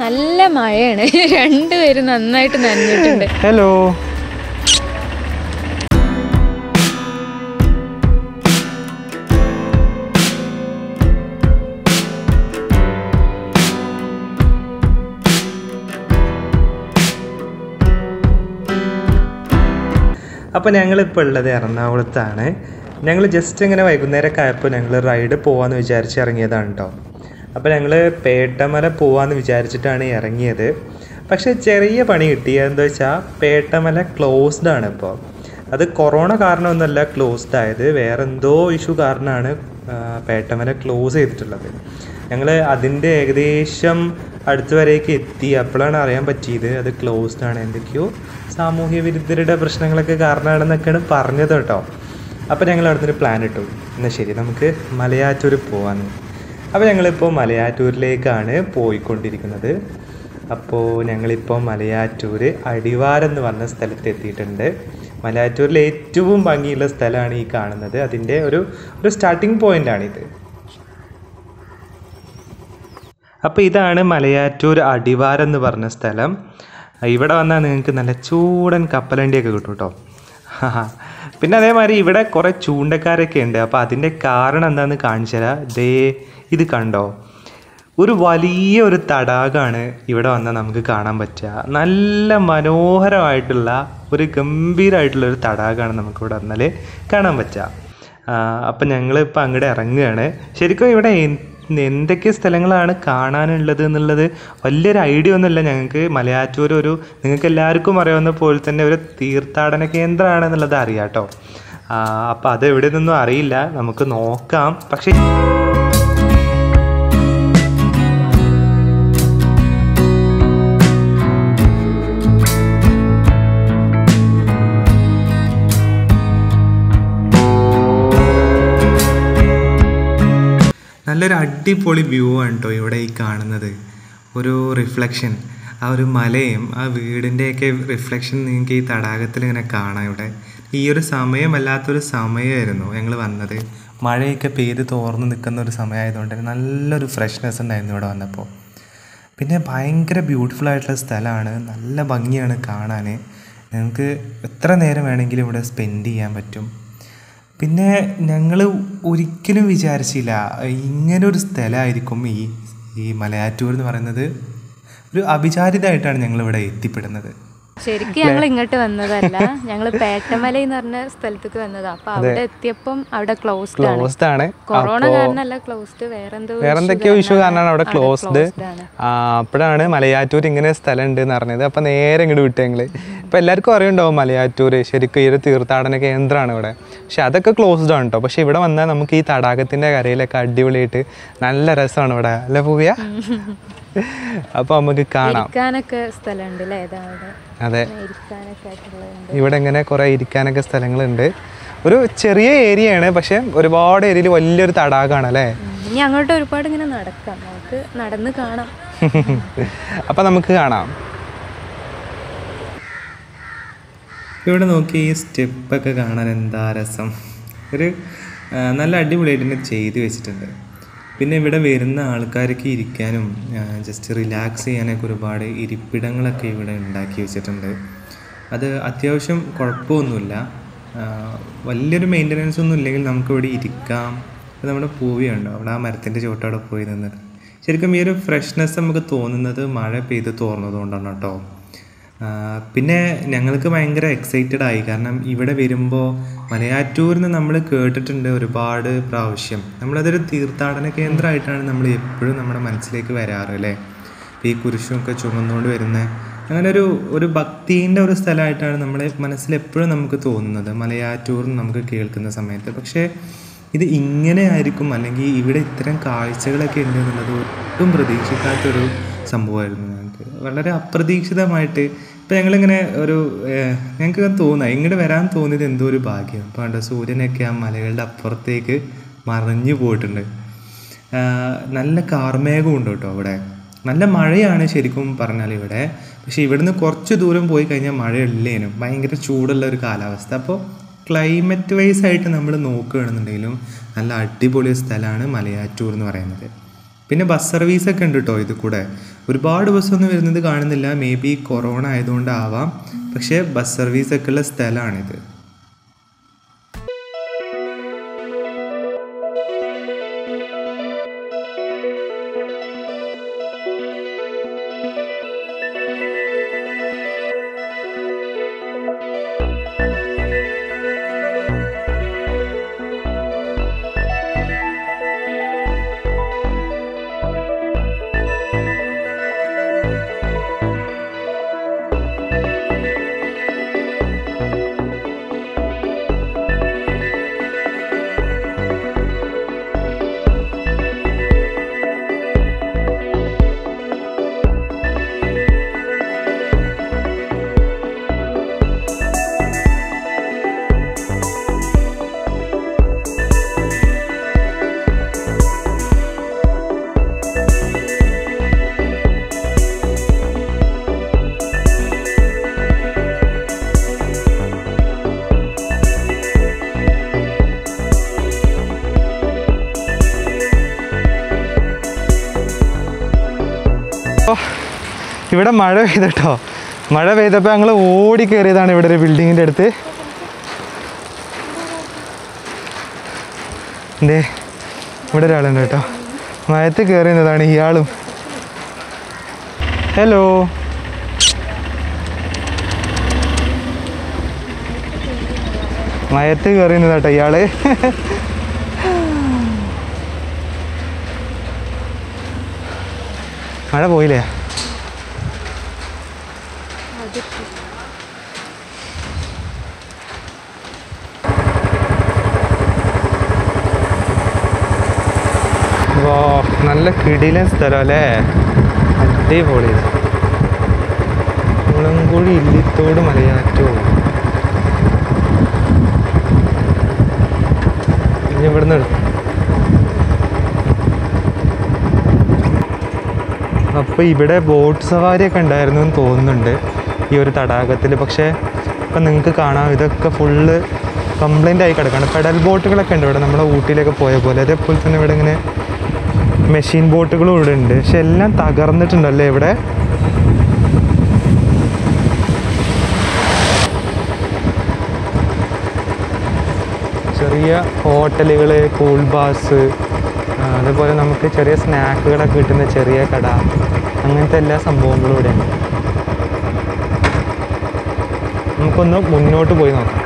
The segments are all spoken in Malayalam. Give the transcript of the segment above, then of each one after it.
നല്ല മഴയാണ് രണ്ടുപേരും നന്നായിട്ട് നനഞ്ഞിട്ടുണ്ട് ഹലോ അപ്പോൾ ഞങ്ങളിപ്പോൾ ഉള്ളത് എറണാകുളത്താണ് ഞങ്ങൾ ജസ്റ്റ് ഇങ്ങനെ വൈകുന്നേരമൊക്കെ ആയപ്പോൾ ഞങ്ങൾ റൈഡ് പോകാമെന്ന് വിചാരിച്ച് ഇറങ്ങിയതാണ് കേട്ടോ അപ്പോൾ ഞങ്ങൾ പേട്ടമല പോകാമെന്ന് വിചാരിച്ചിട്ടാണ് ഇറങ്ങിയത് പക്ഷേ ചെറിയ പണി കിട്ടി എന്താ വെച്ചാൽ പേട്ടമല ക്ലോസ്ഡ് ആണ് ഇപ്പോൾ അത് കൊറോണ കാരണമൊന്നുമല്ല ക്ലോസ്ഡ് ആയത് വേറെ എന്തോ ഇഷ്യൂ കാരണമാണ് ആ, പേട്ടമല ക്ലോസ് ചെയ്തിട്ടുള്ളത് ഞങ്ങൾ അതിൻ്റെ ഏകദേശം അടുത്ത് വരേക്ക് എത്തി അപ്പോഴാണ് അറിയാൻ പറ്റിയത് അത് ക്ലോസ്ഡ് ആണ് എന്തൊക്കെയോ സാമൂഹ്യ വിരുദ്ധരുടെ പ്രശ്നങ്ങളൊക്കെ കാരണമാണെന്നൊക്കെയാണ് പറഞ്ഞത് കേട്ടോ അപ്പോൾ ഞങ്ങൾ അവിടെ നിന്ന് പ്ലാൻ ഇട്ടു എന്നാൽ ശരി നമുക്ക് മലയാറ്റൂർ പോകാമെന്ന് അപ്പോൾ ഞങ്ങളിപ്പോൾ മലയാറ്റൂരിലേക്കാണ് പോയിക്കൊണ്ടിരിക്കുന്നത് അപ്പോൾ ഞങ്ങളിപ്പോൾ മലയാറ്റൂർ അടിവാരം എന്ന് പറഞ്ഞ സ്ഥലത്ത് എത്തിയിട്ടുണ്ട് മലയാറ്റൂരിലെ ഏറ്റവും ഭംഗിയുള്ള സ്ഥലമാണ് ഈ കാണുന്നത് അതിൻ്റെ ഒരു ഒരു സ്റ്റാർട്ടിംഗ് പോയിൻ്റാണിത് അപ്പോൾ ഇതാണ് മലയാറ്റൂർ അടിവാരം എന്ന് പറഞ്ഞ സ്ഥലം ഇവിടെ വന്നാൽ നിങ്ങൾക്ക് നല്ല ചൂടൻ കപ്പലണ്ടിയൊക്കെ കിട്ടും കേട്ടോ പിന്നെ അതേമാതിരി ഇവിടെ കുറേ ചൂണ്ടക്കാരൊക്കെ ഉണ്ട് അപ്പോൾ അതിൻ്റെ കാരണം എന്താണെന്ന് കാണിച്ചു തരാം ദേ ഇത് കണ്ടോ ഒരു വലിയ ഒരു തടാകമാണ് ഇവിടെ വന്നാൽ നമുക്ക് കാണാൻ പറ്റുക നല്ല മനോഹരമായിട്ടുള്ള ഒരു ഗംഭീരമായിട്ടുള്ള ഒരു തടാകമാണ് നമുക്ക് ഇവിടെ വന്നാൽ കാണാൻ പറ്റുക അപ്പം ഞങ്ങളിപ്പോൾ അങ്ങോട്ട് ഇറങ്ങുകയാണ് ശരിക്കും ഇവിടെ എൻ- എന്തൊക്കെ സ്ഥലങ്ങളാണ് കാണാനുള്ളത് എന്നുള്ളത് വലിയൊരു ഐഡിയ ഒന്നുമില്ല ഞങ്ങൾക്ക് മലയാറ്റൂർ ഒരു നിങ്ങൾക്ക് എല്ലാവർക്കും അറിയാവുന്ന പോലെ തന്നെ ഒരു തീർത്ഥാടന കേന്ദ്രമാണെന്നുള്ളത് അറിയാം കേട്ടോ അപ്പോൾ അത് എവിടെ നിന്നും അറിയില്ല നമുക്ക് നോക്കാം പക്ഷേ നല്ലൊരു അടിപൊളി വ്യൂ ആണ് കേട്ടോ ഇവിടെ ഈ കാണുന്നത് ഒരു റിഫ്ലക്ഷൻ ആ ഒരു മലയും ആ വീടിൻ്റെയൊക്കെ റിഫ്ലക്ഷൻ നിങ്ങൾക്ക് ഈ തടാകത്തിൽ ഇങ്ങനെ കാണാം ഇവിടെ ഈ ഒരു സമയം വല്ലാത്തൊരു സമയമായിരുന്നു ഞങ്ങൾ വന്നത് മഴയൊക്കെ പെയ്ത് തോർന്ന് നിൽക്കുന്ന ഒരു സമയമായതുകൊണ്ട് തന്നെ നല്ലൊരു ഫ്രഷ്നെസ് ഉണ്ടായിരുന്നു ഇവിടെ വന്നപ്പോൾ പിന്നെ ഭയങ്കര ബ്യൂട്ടിഫുൾ ആയിട്ടുള്ള സ്ഥലമാണ് നല്ല ഭംഗിയാണ് കാണാൻ നിങ്ങൾക്ക് എത്ര നേരം വേണമെങ്കിലും ഇവിടെ സ്പെൻഡ് ചെയ്യാൻ പറ്റും പിന്നെ ഞങ്ങൾ ഒരിക്കലും വിചാരിച്ചില്ല ഇങ്ങനൊരു സ്ഥലമായിരിക്കും ഈ ഈ മലയാറ്റൂർ എന്ന് പറയുന്നത് ഒരു അവിചാരിതമായിട്ടാണ് ഞങ്ങളിവിടെ എത്തിപ്പെടുന്നത് ശരിക്കും ഞങ്ങൾ ഇങ്ങോട്ട് വന്നതല്ല ഞങ്ങൾ പേട്ടമല എന്ന് പറഞ്ഞ സ്ഥലത്തേക്ക് വന്നതാ അപ്പൊ അവിടെ എത്തിയപ്പം അവിടെ ക്ലോസ്ഡ് ആണ് ക്ലോസ്ഡ് ആണ് കൊറോണ കാരണമല്ല ക്ലോസ്ഡ് വേറെന്തോ വേറെ എന്തൊക്കെയോ ഇഷ്യൂ കാരണമാണ് അവിടെ ക്ലോസ്ഡ് closed ആണ്. അപ്പോഴാണ് മലയാറ്റൂർ ഇങ്ങനെ സ്ഥലം ഉണ്ട് എന്ന് പറഞ്ഞത് അപ്പം നേരെ ഇങ്ങോട്ട് വിട്ടു ഞങ്ങൾ ഇപ്പം എല്ലാവർക്കും അറിയുണ്ടാവും മലയാറ്റൂർ ശരിക്കും ഈ ഒരു തീർത്ഥാടന കേന്ദ്രമാണ് ഇവിടെ പക്ഷെ അതൊക്കെ ക്ലോസ്ഡ് ആണ് കേട്ടോ പക്ഷെ ഇവിടെ വന്നാൽ നമുക്ക് ഈ തടാകത്തിൻ്റെ കരയിലൊക്കെ അടിപൊളിയായിട്ട് നല്ല രസമാണ് ഇവിടെ അല്ലേ പൂവിയ അപ്പോൾ നമുക്ക് കാണാം ഇരിക്കാനൊക്കെ സ്ഥലമുണ്ട് അല്ലേ ഏതാ അവിടെ അതെ ഇരിക്കാനൊക്കെ ആയിട്ടുള്ളത് ഇവിടെ ഇങ്ങനെ കുറേ ഇരിക്കാനൊക്കെ സ്ഥലങ്ങളുണ്ട് ഒരു ചെറിയ ഏരിയയാണ് പക്ഷെ ഒരുപാട് ഏരിയയിൽ വലിയൊരു തടാകമാണ് അല്ലേ ഇനി അങ്ങോട്ട് ഒരുപാട് ഇങ്ങനെ നടക്കാം നമുക്ക് നടന്ന് കാണാം അപ്പം നമുക്ക് കാണാം ഇവിടെ നോക്കി ഈ സ്റ്റെപ്പൊക്കെ കാണാൻ എന്താ രസം ഒരു ആ, നല്ല അടിപൊളിയായിട്ട് തന്നെ ചെയ്ത് വെച്ചിട്ടുണ്ട് പിന്നെ ഇവിടെ വരുന്ന ആൾക്കാർക്ക് ഇരിക്കാനും ജസ്റ്റ് റിലാക്സ് ചെയ്യാനൊക്കെ ഒരുപാട് ഇരിപ്പിടങ്ങളൊക്കെ ഇവിടെ ഉണ്ടാക്കി വെച്ചിട്ടുണ്ട് അത് അത്യാവശ്യം കുഴപ്പമൊന്നുമില്ല ആ, വലിയൊരു മെയിൻ്റനൻസ് ഒന്നും ഇല്ലെങ്കിൽ നമുക്ക് ഇവിടെ ഇരിക്കാം ഇത് നമ്മുടെ പൂവിയുണ്ടോ അവിടെ ആ മരത്തിൻ്റെ ചുവട്ടവിടെ പോയി നിന്നിട്ട് ശരിക്കും ഈ ഒരു ഫ്രഷ്നെസ് നമുക്ക് തോന്നുന്നത് മഴ പെയ്ത് തോർന്നതുകൊണ്ടാണ് കേട്ടോ ആ, പിന്നെ ഞങ്ങൾക്ക് ഭയങ്കര എക്സൈറ്റഡ് ആയി കാരണം ഇവിടെ വരുമ്പോൾ മലയാറ്റൂരിൽ നിന്ന് നമ്മൾ കേട്ടിട്ടുണ്ട് ഒരുപാട് പ്രാവശ്യം നമ്മളതൊരു തീർത്ഥാടന കേന്ദ്രമായിട്ടാണ് നമ്മൾ എപ്പോഴും നമ്മുടെ മനസ്സിലേക്ക് വരാറ് അല്ലേ ഈ കുരിശുമൊക്കെ ചുമന്നുകൊണ്ട് വരുന്ന അങ്ങനെ ഒരു ഒരു ഭക്തീൻ്റെ ഒരു സ്ഥലമായിട്ടാണ് നമ്മുടെ മനസ്സിൽ എപ്പോഴും നമുക്ക് തോന്നുന്നത് മലയാറ്റൂർ എന്ന് നമുക്ക് കേൾക്കുന്ന സമയത്ത് പക്ഷേ ഇത് ഇങ്ങനെ ആയിരിക്കും അല്ലെങ്കിൽ ഇവിടെ ഇത്തരം കാഴ്ചകളൊക്കെ ഉണ്ട് എന്നുള്ളത് ഒട്ടും പ്രതീക്ഷിക്കാത്തൊരു സംഭവമായിരുന്നു ഞങ്ങൾക്ക് വളരെ അപ്രതീക്ഷിതമായിട്ട് ഇപ്പം ഞങ്ങളിങ്ങനെ ഒരു ഏഹ്, ഞങ്ങൾക്ക് തോന്നുക ഇങ്ങോട്ട് വരാൻ തോന്നിയത് എന്തോ ഒരു ഭാഗ്യം അപ്പോൾ കണ്ടോ സൂര്യനൊക്കെ ആ മലകളുടെ അപ്പുറത്തേക്ക് മറഞ്ഞു പോയിട്ടുണ്ട് ആഹ് നല്ല കാർമേഘം ഉണ്ട് കേട്ടോ അവിടെ നല്ല മഴയാണ് ശരിക്കും പറഞ്ഞാൽ ഇവിടെ പക്ഷേ ഇവിടുന്ന് കുറച്ച് ദൂരം പോയി കഴിഞ്ഞാൽ മഴയില്ലേനും ഭയങ്കര ചൂടുള്ള ഒരു കാലാവസ്ഥ അപ്പോൾ ക്ലൈമറ്റ് വൈസ് ആയിട്ട് നമ്മൾ നോക്കുകയാണെന്നുണ്ടെങ്കിലും നല്ല അടിപൊളി സ്ഥലമാണ് മലയാറ്റൂർ എന്ന് പറയുന്നത് പിന്നെ ബസ് സർവീസൊക്കെ ഉണ്ട് കേട്ടോ ഇത് കൂടെ ഒരുപാട് ബസ്സൊന്നും വരുന്നത് കാണുന്നില്ല മേ ബി കൊറോണ ആയതുകൊണ്ടാവാം പക്ഷേ ബസ് സർവീസൊക്കെ ഉള്ള സ്ഥലമാണിത് ഇവിടെ മഴ പെയ്തിട്ടോ മഴ പെയ്തപ്പോൾ ഞങ്ങൾ ഓടി കയറിയതാണ് ഇവിടെ ഒരു ബിൽഡിങ്ങിൻ്റെ അടുത്ത് എന്തേ ഇവിടെ ഒരാളുണ്ട് കേട്ടോ മയത്ത് കയറിയതാണ് ഇയാളും ഹലോ മയത്ത് കയറിയുന്നതാട്ടോ ഇയാള് മഴ പോയില്ലേ വാ നല്ല കിടിലൻ സ്ഥലം അല്ലേ അടിപൊളി മുളങ്കുഴി ഇല്ലിത്തോട് മലയാറ്റോ ഇനി ഇവിടുന്ന് എടുക്കും അപ്പോൾ ഇവിടെ ബോട്ട് സവാരിയൊക്കെ ഉണ്ടായിരുന്നു എന്ന് തോന്നുന്നുണ്ട് ഈ ഒരു തടാകത്തിൽ പക്ഷേ ഇപ്പം നിങ്ങൾക്ക് കാണാം ഇതൊക്കെ ഫുള്ള് കംപ്ലൈൻ്റ് ആയി കിടക്കുകയാണ് പെഡൽ ബോട്ടുകളൊക്കെ ഉണ്ട് ഇവിടെ നമ്മുടെ ഊട്ടിയിലൊക്കെ പോയ പോലെ അതേപോലെ തന്നെ ഇവിടെ ഇങ്ങനെ മെഷീൻ ബോട്ടുകളും ഇവിടെ ഉണ്ട് പക്ഷെ എല്ലാം തകർന്നിട്ടുണ്ടല്ലേ ഇവിടെ ചെറിയ ഹോട്ടലുകൾ കൂൾ ബാസ് അതുപോലെ നമുക്ക് ചെറിയ സ്നാക്കുകളൊക്കെ കിട്ടുന്ന ചെറിയ കട അങ്ങനത്തെ എല്ലാ സംഭവങ്ങളും ഇവിടെ ഉണ്ട് നമുക്കൊന്ന് മുന്നോട്ട് പോയി നോക്കാം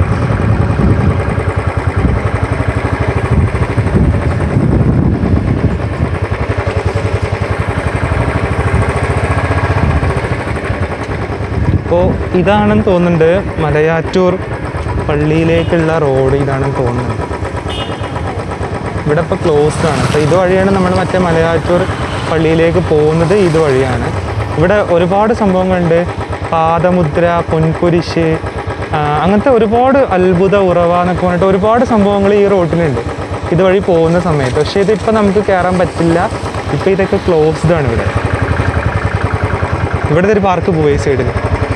അപ്പോൾ ഇതാണെന്ന് തോന്നുന്നുണ്ട് മലയാറ്റൂർ പള്ളിയിലേക്കുള്ള റോഡ് ഇതാണെന്ന് തോന്നുന്നുണ്ട് ഇവിടെ ഇപ്പോൾ ക്ലോസ്ഡ് ആണ് അപ്പോൾ ഇതുവഴിയാണ് നമ്മൾ മറ്റേ മലയാറ്റൂർ പള്ളിയിലേക്ക് പോകുന്നത് ഇതുവഴിയാണ് ഇവിടെ ഒരുപാട് സംഭവങ്ങളുണ്ട് പാദമുദ്ര പൊൻകുരിശ് ആ, അങ്ങനത്തെ ഒരുപാട് അത്ഭുത ഉറവ എന്നൊക്കെ പറഞ്ഞിട്ട് ഒരുപാട് സംഭവങ്ങൾ ഈ റോട്ടിലുണ്ട് ഇതുവഴി പോകുന്ന സമയത്ത് പക്ഷേ ഇതിപ്പോൾ നമുക്ക് കയറാൻ പറ്റില്ല ഇപ്പോൾ ഇതൊക്കെ ക്ലോസ്ഡ് ആണ് ഇവിടെ ഇവിടുത്തെ ഒരു പാർക്ക് പോയി സൈഡിൽ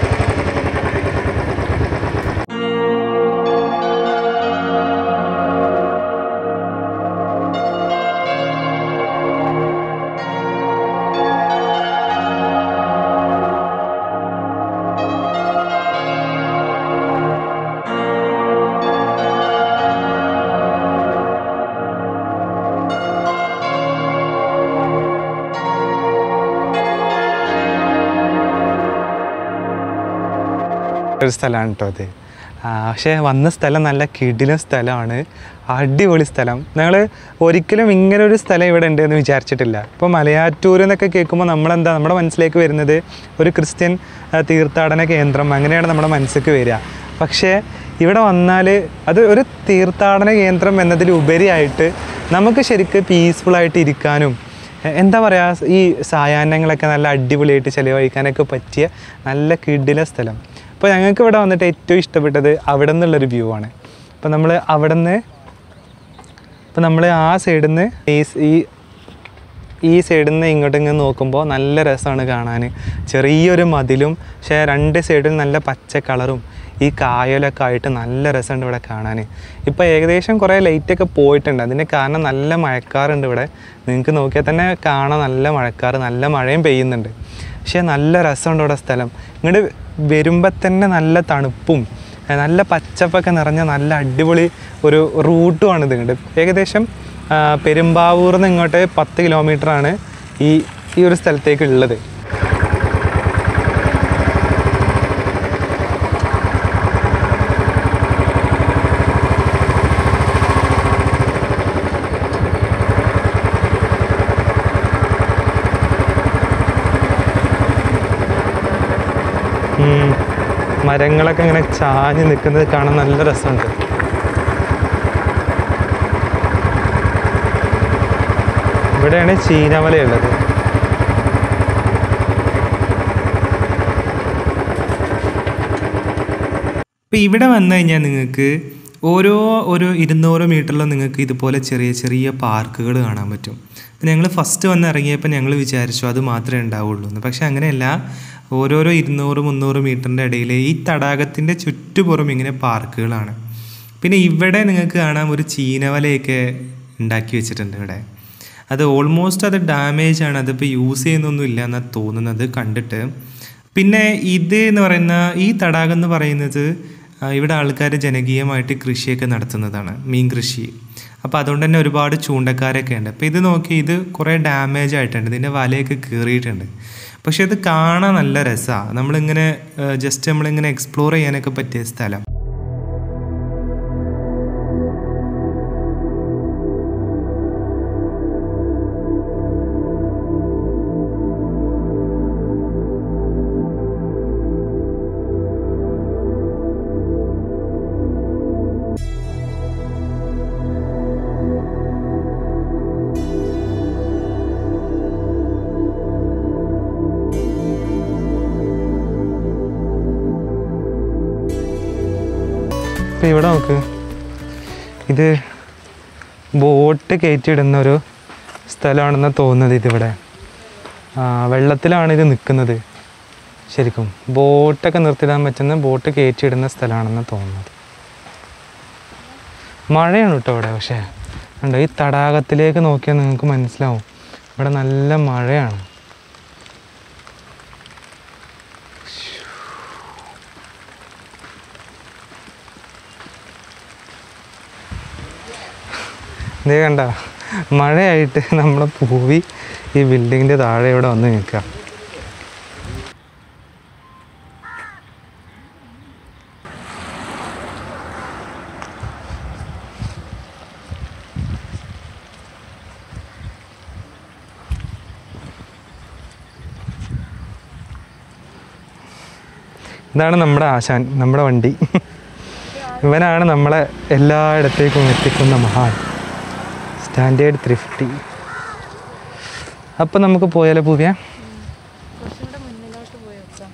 ഒരു സ്ഥലമാണ് കേട്ടോ അത് ആ, പക്ഷേ വന്ന സ്ഥലം നല്ല കിടിലൻ സ്ഥലമാണ് അടിപൊളി സ്ഥലം ഞങ്ങൾ ഒരിക്കലും ഇങ്ങനെ ഒരു സ്ഥലം ഇവിടെ ഉണ്ട് എന്ന് വിചാരിച്ചിട്ടില്ല ഇപ്പോൾ മലയാറ്റൂർ എന്നൊക്കെ കേൾക്കുമ്പോൾ നമ്മളെന്താ നമ്മുടെ മനസ്സിലേക്ക് വരുന്നത് ഒരു ക്രിസ്ത്യൻ ആ, തീർത്ഥാടന കേന്ദ്രം അങ്ങനെയാണ് നമ്മുടെ മനസ്സിലേക്ക് വരിക പക്ഷേ ഇവിടെ വന്നാൽ അത് ഒരു തീർത്ഥാടന കേന്ദ്രം എന്നതിലുപരിയായിട്ട് നമുക്ക് ശരിക്കും പീസ്ഫുള്ളായിട്ട് ഇരിക്കാനും എ- എന്താ പറയുക ഈ സായാഹ്നങ്ങളൊക്കെ നല്ല അടിപൊളിയായിട്ട് ചിലവഴിക്കാനൊക്കെ പറ്റിയ നല്ല കിടില സ്ഥലം അപ്പോൾ ഞങ്ങൾക്ക് ഇവിടെ വന്നിട്ട് ഏറ്റവും ഇഷ്ടപ്പെട്ടത് അവിടെ നിന്നുള്ളൊരു വ്യൂ ആണ് അപ്പോൾ നമ്മൾ അവിടെ നിന്ന് ഇപ്പോൾ നമ്മൾ ആ സൈഡിൽ നിന്ന് ഈ സ്- ഈ ഈ സൈഡിൽ നിന്ന് ഇങ്ങോട്ട് ഇങ്ങനെ നോക്കുമ്പോൾ നല്ല രസമാണ് കാണാൻ ചെറിയൊരു മതിലും പക്ഷേ രണ്ട് സൈഡിൽ നല്ല പച്ച കളറും ഈ കായലൊക്കെ ആയിട്ട് നല്ല രസമുണ്ട് ഇവിടെ കാണാൻ ഇപ്പോൾ ഏകദേശം കുറേ ലൈറ്റൊക്കെ പോയിട്ടുണ്ട് അതിന് കാരണം നല്ല മഴക്കാറുണ്ട് ഇവിടെ നിങ്ങൾക്ക് നോക്കിയാൽ തന്നെ കാണാൻ നല്ല മഴക്കാറ് നല്ല മഴയും പെയ്യുന്നുണ്ട് പക്ഷേ നല്ല രസമുണ്ട് ഇവിടെ സ്ഥലം ഇങ്ങോട്ട് വരുമ്പോൾ തന്നെ നല്ല തണുപ്പും ഏ, നല്ല പച്ചപ്പൊക്കെ നിറഞ്ഞ നല്ല അടിപൊളി ഒരു റൂട്ടുമാണ് ഇത് ഇങ്ങോട്ട് ഏകദേശം ആ, പെരുമ്പാവൂർ നിന്ന് ഇങ്ങോട്ട് പത്ത് കിലോമീറ്ററാണ് ഈ ഈ ഒരു സ്ഥലത്തേക്ക് ഉള്ളത് ഉം. മരങ്ങളൊക്കെ ഇങ്ങനെ ചാഞ്ഞ് നിൽക്കുന്നത് കാണാൻ നല്ല രസമുണ്ട് ഇവിടെയാണ് ചീനമലയുള്ളത് അപ്പോൾ ഇവിടെ വന്നു കഴിഞ്ഞാൽ നിങ്ങൾക്ക് ഓരോ ഓരോ ഇരുന്നൂറ് മീറ്ററിലും നിങ്ങൾക്ക് ഇതുപോലെ ചെറിയ ചെറിയ പാർക്കുകൾ കാണാൻ പറ്റും അപ്പോൾ ഞങ്ങൾ ഫസ്റ്റ് വന്ന് ഇറങ്ങിയപ്പോൾ ഞങ്ങൾ വിചാരിച്ചു അത് മാത്രമേ ഉണ്ടാവുള്ളൂ എന്ന് പക്ഷേ അങ്ങനെയല്ല ഓരോരോ ഇരുന്നൂറ് മുന്നൂറ് മീറ്ററിൻ്റെ ഇടയിൽ ഈ തടാകത്തിൻ്റെ ചുറ്റുപുറം ഇങ്ങനെ പാർക്കുകളാണ് പിന്നെ ഇവിടെ നിങ്ങൾക്ക് കാണാം ഒരു ചീനവലയൊക്കെ ഉണ്ടാക്കി വെച്ചിട്ടുണ്ട് ഇവിടെ അത് ഓൾമോസ്റ്റ് അത് ഡാമേജ് ആണ് അതിപ്പോൾ യൂസ് ചെയ്യുന്നൊന്നും ഇല്ല എന്നാണ് തോന്നുന്നത് കണ്ടിട്ട് പിന്നെ ഇത് എന്ന് പറയുന്ന ഈ തടാകം എന്ന് പറയുന്നത് ആ, ഇവിടെ ആൾക്കാർ ജനകീയമായിട്ട് കൃഷിയൊക്കെ നടത്തുന്നതാണ് മീൻ കൃഷി അപ്പോൾ അതുകൊണ്ട് തന്നെ ഒരുപാട് ചൂണ്ടക്കാരൊക്കെ ഉണ്ട് അപ്പോൾ ഇത് നോക്കി ഇത് കുറേ ഡാമേജ് ആയിട്ടുണ്ട് ഇതിൻ്റെ വലയൊക്കെ കീറിയിട്ടുണ്ട് പക്ഷെ ഇത് കാണാൻ നല്ല രസമാണ് നമ്മളിങ്ങനെ ജസ്റ്റ് നമ്മളിങ്ങനെ എക്സ്പ്ലോർ ചെയ്യാനൊക്കെ പറ്റിയ സ്ഥലം ഇപ്പം ഇവിടെ നോക്ക് ഇത് ബോട്ട് കയറ്റിയിടുന്ന ഒരു സ്ഥലമാണെന്ന് തോന്നുന്നത് ഇതിവിടെ ആ, വെള്ളത്തിലാണ് ഇത് നിൽക്കുന്നത് ശരിക്കും ബോട്ടൊക്കെ നിർത്തിയിടാൻ പറ്റുന്ന ബോട്ട് കയറ്റിയിടുന്ന സ്ഥലമാണെന്ന് തോന്നുന്നത് മഴയാണ് കേട്ടോ ഇവിടെ പക്ഷേ ഉണ്ട് ഈ തടാകത്തിലേക്ക് നോക്കിയാൽ നിങ്ങൾക്ക് മനസ്സിലാവും ഇവിടെ നല്ല മഴയാണ് ഇതേ കണ്ട മഴയായിട്ട് നമ്മളെ പൂവി ഈ ബിൽഡിങ്ങിൻ്റെ താഴെ ഇവിടെ വന്ന് നിൽക്കുക ഇതാണ് നമ്മുടെ ആശാൻ നമ്മുടെ വണ്ടി ഇവനാണ് നമ്മളെ എല്ലായിടത്തേക്കും എത്തിക്കുന്ന മഹാൻ സ്റ്റാൻഡേർഡ് ത്രീ ഫിഫ്റ്റി അപ്പം നമുക്ക് പോയാലോ പൂവിയ കുറച്ചും കൂടെ മുന്നിലോട്ട് പോയി നോക്കാം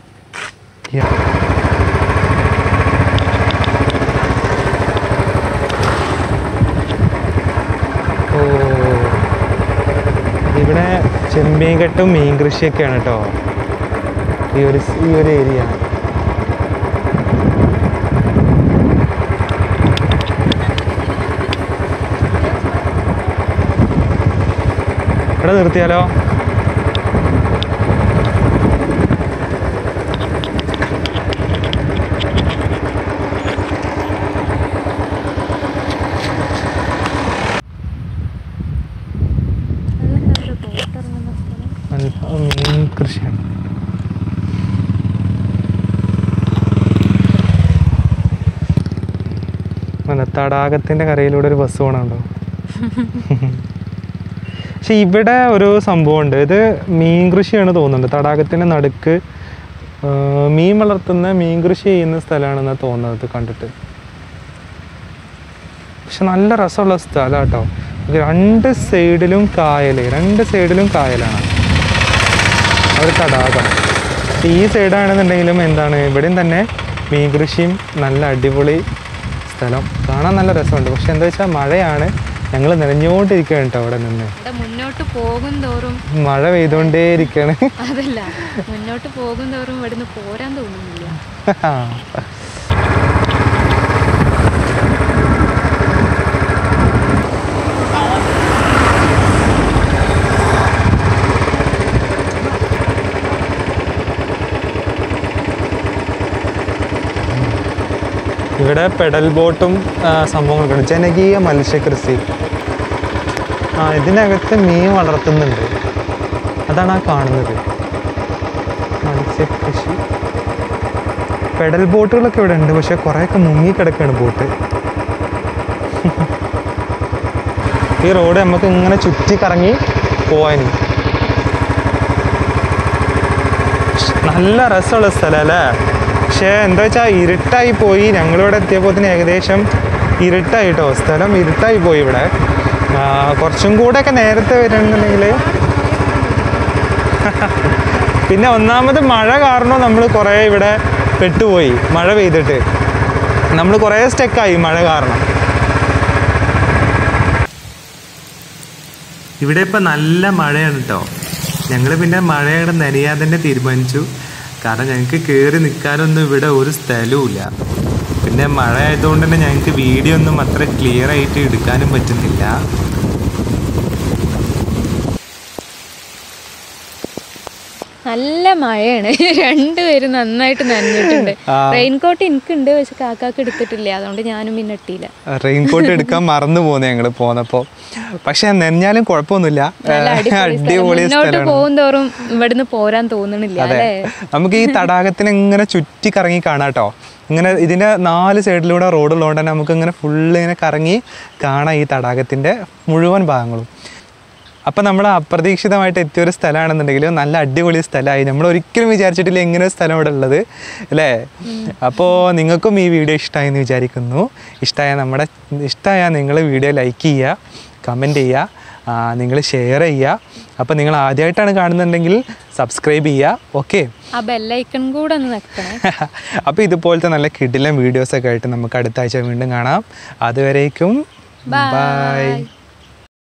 ഓ ഇവിടെ ചെമ്മീൻകെട്ടും മീൻ കൃഷിയൊക്കെയാണ് കേട്ടോ ഈ ഒരു ഈ ഒരു ഏരിയ ഇവിടെ നിർത്തിയാലോ അതെന്താ ഒരു ബോട്ട് ഇറങ്ങുന്ന സ്ഥലം നല്ല മീൻ കൃഷിയാണ് അല്ല തടാകത്തിൻ്റെ കരയിലൂടെ ഒരു ബസ് പോകണുണ്ടോ പക്ഷെ ഇവിടെ ഒരു സംഭവമുണ്ട് ഇത് മീൻ കൃഷിയാണ് തോന്നുന്നുണ്ട് തടാകത്തിൻ്റെ നടുക്ക് ആ, മീൻ വളർത്തുന്ന മീൻ കൃഷി ചെയ്യുന്ന സ്ഥലമാണെന്ന് തോന്നുന്നത് കണ്ടിട്ട് പക്ഷെ നല്ല രസമുള്ള സ്ഥലം കേട്ടോ രണ്ട് സൈഡിലും കായൽ രണ്ട് സൈഡിലും കായലാണ് ഒരു തടാകം ഈ സൈഡാണെന്നുണ്ടെങ്കിലും എന്താണ് ഇവിടെയും തന്നെ മീൻ കൃഷിയും നല്ല അടിപൊളി സ്ഥലം കാണാൻ നല്ല രസമുണ്ട് പക്ഷെ എന്താ വെച്ചാൽ മഴയാണ് ഞങ്ങൾ നനഞ്ഞുകൊണ്ടിരിക്കുകയാണ് കേട്ടോ അവിടെ നിന്ന് ഇവിടെ മുന്നോട്ട് പോകും തോറും മഴ പെയ്തുകൊണ്ടേയിരിക്കുകയാണ് അതല്ല മുന്നോട്ട് പോകും തോറും ഇവിടുന്ന് പോരാൻ തോന്നുന്നില്ല ഇവിടെ പെഡൽ ബോട്ടും ആ, സംഭവങ്ങളൊക്കെ ഉണ്ട് ജനകീയ മത്സ്യകൃഷി ആ ഇതിനകത്ത് മീൻ വളർത്തുന്നുണ്ട് അതാണ് ആ കാണുന്നത് മത്സ്യകൃഷി പെഡൽ ബോട്ടുകളൊക്കെ ഇവിടെ ഉണ്ട് പക്ഷെ കുറേയൊക്കെ മുങ്ങി കിടക്കുകയാണ് ബോട്ട് ഈ റോഡ് നമുക്ക് ഇങ്ങനെ ചുറ്റി കറങ്ങി പോവാനും നല്ല രസമുള്ള സ്ഥലം അല്ലേ പക്ഷേ എന്താ വെച്ചാൽ ഇരുട്ടായി പോയി ഞങ്ങളിവിടെ എത്തിയപ്പോൾ തന്നെ ഏകദേശം ഇരുട്ടായി കേട്ടോ സ്ഥലം ഇരുട്ടായി പോയി ഇവിടെ ആ, കുറച്ചും കൂടെ ഒക്കെ നേരത്തെ വരണമെന്നുണ്ടെങ്കിൽ പിന്നെ ഒന്നാമത് മഴ കാരണം നമ്മൾ കുറേ ഇവിടെ പെട്ടുപോയി മഴ പെയ്തിട്ട് നമ്മൾ കുറേ സ്റ്റെക്കായി മഴ കാരണം ഇവിടെ ഇപ്പം നല്ല മഴയാണ് കേട്ടോ ഞങ്ങൾ പിന്നെ മഴയുടെ നനയാതെ തന്നെ തീരുമാനിച്ചു കാരണം ഞങ്ങൾക്ക് കയറി നിൽക്കാനൊന്നും ഇവിടെ ഒരു സ്ഥലവും ഇല്ല പിന്നെ മഴ ആയതുകൊണ്ട് തന്നെ ഞങ്ങൾക്ക് വീഡിയോ ഒന്നും അത്ര ക്ലിയർ ആയിട്ട് എടുക്കാനും പറ്റുന്നില്ല നല്ല മഴയാണ് രണ്ടുപേരും നന്നായിട്ട് നനഞ്ഞിട്ടുണ്ട് റെയിൻകോട്ട് എനിക്കുണ്ട് പക്ഷെ കാക്കാക്ക് എടുത്തിട്ടില്ല അതുകൊണ്ട് ഞാനും പിന്നെ ഇട്ടില്ല റെയിൻകോട്ട് എടുക്കാൻ മറന്നു പോന്നു ഞങ്ങൾ പോന്നപ്പോൾ പക്ഷെ നനഞ്ഞാലും കുഴപ്പമൊന്നുമില്ല നല്ല അടിപൊളി സ്ഥലം. അടിപൊളി മുന്നോട്ട് സ്ഥലമാണ് പോകും തോറും ഇവിടുന്ന് പോരാൻ തോന്നണില്ല അതെ അല്ലേ നമുക്ക് ഈ തടാകത്തിന് ഇങ്ങനെ ചുറ്റി കറങ്ങി കാണാം കേട്ടോ ഇങ്ങനെ ഇതിൻ്റെ നാല് സൈഡിലൂടെ റോഡ് ഉള്ളതുകൊണ്ട് തന്നെ നമുക്ക് ഇങ്ങനെ ഫുള്ള് ഇങ്ങനെ കറങ്ങി കാണാം ഈ തടാകത്തിൻ്റെ മുഴുവൻ ഭാഗങ്ങളും അപ്പം നമ്മൾ അപ്രതീക്ഷിതമായിട്ട് എത്തിയ ഒരു സ്ഥലമാണെന്നുണ്ടെങ്കിൽ നല്ല അടിപൊളി സ്ഥലമായി നമ്മൾ ഒരിക്കലും വിചാരിച്ചിട്ടില്ല ഇങ്ങനെ ഒരു സ്ഥലം ഇവിടെ ഉള്ളത് അല്ലേ അപ്പോൾ നിങ്ങൾക്കും ഈ വീഡിയോ ഇഷ്ടമായി എന്ന് വിചാരിക്കുന്നു ഇഷ്ടമായ നമ്മുടെ ഇഷ്ടമായ നിങ്ങൾ വീഡിയോ ലൈക്ക് ചെയ്യുക കമൻറ്റ് ചെയ്യുക നിങ്ങൾ ഷെയർ ചെയ്യുക അപ്പോൾ നിങ്ങൾ ആദ്യമായിട്ടാണ് കാണുന്നുണ്ടെങ്കിൽ സബ്സ്ക്രൈബ് ചെയ്യുക ഓക്കെ ആ ബെല്ലൈക്കൺ കൂടെ ഒന്ന് നിൽക്കണേ അപ്പോൾ ഇതുപോലത്തെ നല്ല കിടിലം വീഡിയോസൊക്കെ ആയിട്ട് നമുക്ക് അടുത്ത ആഴ്ച വീണ്ടും കാണാം അതുവരേക്കും Bye. ബൈ